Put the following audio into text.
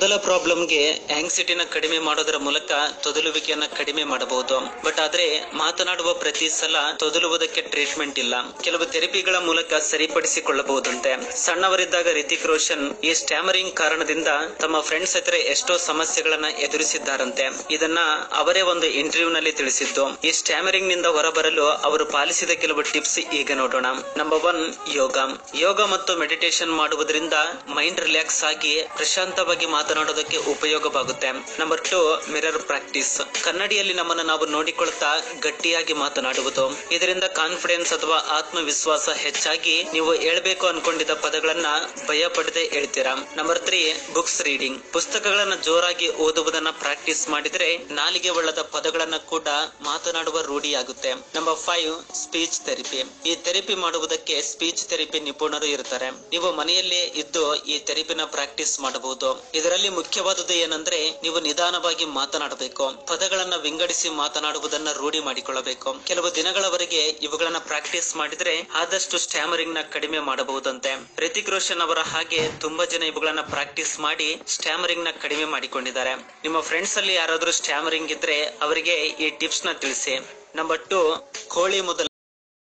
ಮೊದಲ ಪ್ರಾಬ್ಲಮ್ಗೆ ಆಂಗ್ಸಿಟಿನ ಕಡಿಮೆ ಮಾಡೋದರ ಮೂಲಕ ತೊದಲುವಿಕೆಯನ್ನ ಕಡಿಮೆ ಮಾಡಬಹುದು ಬಟ್ ಆದ್ರೆ ಮಾತನಾಡುವ ಪ್ರತಿ ಸಲ ತೊದಲುವುದಕ್ಕೆ ಟ್ರೀಟ್ಮೆಂಟ್ ಇಲ್ಲ ಕೆಲವು ಥೆರಪಿಗಳ ಮೂಲಕ ಸರಿಪಡಿಸಿಕೊಳ್ಳಬಹುದಂತೆ ಸಣ್ಣವರಿದ್ದಾಗ ರಿತಿಕ್ ರೋಷನ್ ಈ ಸ್ಟ್ಯಾಮರಿಂಗ್ ಕಾರಣದಿಂದ ತಮ್ಮ ಫ್ರೆಂಡ್ಸ್ ಹತ್ರ ಎಷ್ಟೋ ಸಮಸ್ಯೆಗಳನ್ನ ಎದುರಿಸಿದ್ದಾರಂತೆ ಇದನ್ನ ಅವರೇ ಒಂದು ಇಂಟರ್ವ್ಯೂ ನಲ್ಲಿ ತಿಳಿಸಿದ್ದು ಈ ಸ್ಟ್ಯಾಮರಿಂಗ್ ನಿಂದ ಹೊರಬರಲು ಅವರು ಪಾಲಿಸಿದ ಕೆಲವು ಟಿಪ್ಸ್ ಈಗ ನೋಡೋಣ ನಂಬರ್ ಒನ್ ಯೋಗ ಯೋಗ ಮತ್ತು ಮೆಡಿಟೇಷನ್ ಮಾಡುವುದರಿಂದ ಮೈಂಡ್ ರಿಲ್ಯಾಕ್ಸ್ ಆಗಿ ಪ್ರಶಾಂತವಾಗಿ ಮಾತನಾಡೋದಕ್ಕೆ ಉಪಯೋಗವಾಗುತ್ತೆ ನಂಬರ್ ಟು ಮಿರರ್ ಪ್ರಾಕ್ಟೀಸ್ ಕನ್ನಡಿಯಲ್ಲಿ ನಮ್ಮನ್ನು ನಾವು ನೋಡಿಕೊಳ್ತಾ ಗಟ್ಟಿಯಾಗಿ ಮಾತನಾಡುವುದು ಇದರಿಂದ ಕಾನ್ಫಿಡೆನ್ಸ್ ಅಥವಾ ಆತ್ಮವಿಶ್ವಾಸ ಹೆಚ್ಚಾಗಿ ನೀವು ಹೇಳ್ಬೇಕು ಅನ್ಕೊಂಡಿದ್ದ ಪದಗಳನ್ನ ಭಯ ಪಡದೆ ಹೇಳ್ತೀರಾ ನಂಬರ್ ತ್ರೀ ಬುಕ್ಸ್ ರೀಡಿಂಗ್ ಪುಸ್ತಕಗಳನ್ನ ಜೋರಾಗಿ ಓದುವುದನ್ನ ಪ್ರಾಕ್ಟೀಸ್ ಮಾಡಿದ್ರೆ ನಾಲಿಗೆ ಒಳ್ಳದ ಪದಗಳನ್ನ ಕೂಡ ಮಾತನಾಡುವ ರೂಢಿಯಾಗುತ್ತೆ ನಂಬರ್ ಫೈವ್ ಸ್ಪೀಚ್ ಥೆರಪಿ ಈ ಥೆರಪಿ ಮಾಡುವುದಕ್ಕೆ ಸ್ಪೀಚ್ ಥೆರಪಿ ನಿಪುಣರು ಇರ್ತಾರೆ ನೀವು ಮನೆಯಲ್ಲೇ ಇದ್ದು ಈ ಥೆರಪಿನ ಪ್ರಾಕ್ಟೀಸ್ ಮಾಡಬಹುದು ಇದರಲ್ಲಿ ಮುಖ್ಯವಾದದ್ದು ಏನಂದ್ರೆ ನೀವು ನಿಧಾನವಾಗಿ ಮಾತನಾಡಬೇಕು ಪದಗಳನ್ನ ವಿಂಗಡಿಸಿ ಮಾತನಾಡುವುದನ್ನ ರೂಢಿ ಮಾಡಿಕೊಳ್ಳಬೇಕು ಕೆಲವು ದಿನಗಳವರೆಗೆ ಇವುಗಳನ್ನ ಪ್ರಾಕ್ಟೀಸ್ ಮಾಡಿದ್ರೆ ಆದಷ್ಟು ಸ್ಟ್ಯಾಮರಿಂಗ್ ನ ಕಡಿಮೆ ಮಾಡಬಹುದಂತೆ ರಿತಿಕ್ ರೋಷನ್ ಅವರ ಹಾಗೆ ತುಂಬಾ ಜನ ಇವುಗಳನ್ನ ಪ್ರಾಕ್ಟೀಸ್ ಮಾಡಿ ಸ್ಟ್ಯಾಮರಿಂಗ್ ನ ಕಡಿಮೆ ಮಾಡಿಕೊಂಡಿದ್ದಾರೆ ನಿಮ್ಮ ಫ್ರೆಂಡ್ಸ್ ಅಲ್ಲಿ ಯಾರಾದ್ರೂ ಸ್ಟ್ಯಾಮರಿಂಗ್ ಇದ್ರೆ ಅವರಿಗೆ ಈ ಟಿಪ್ಸ್ ನ ತಿಳಿಸಿ ನಂಬರ್ ಟು ಕೋಳಿ ಮೊದಲ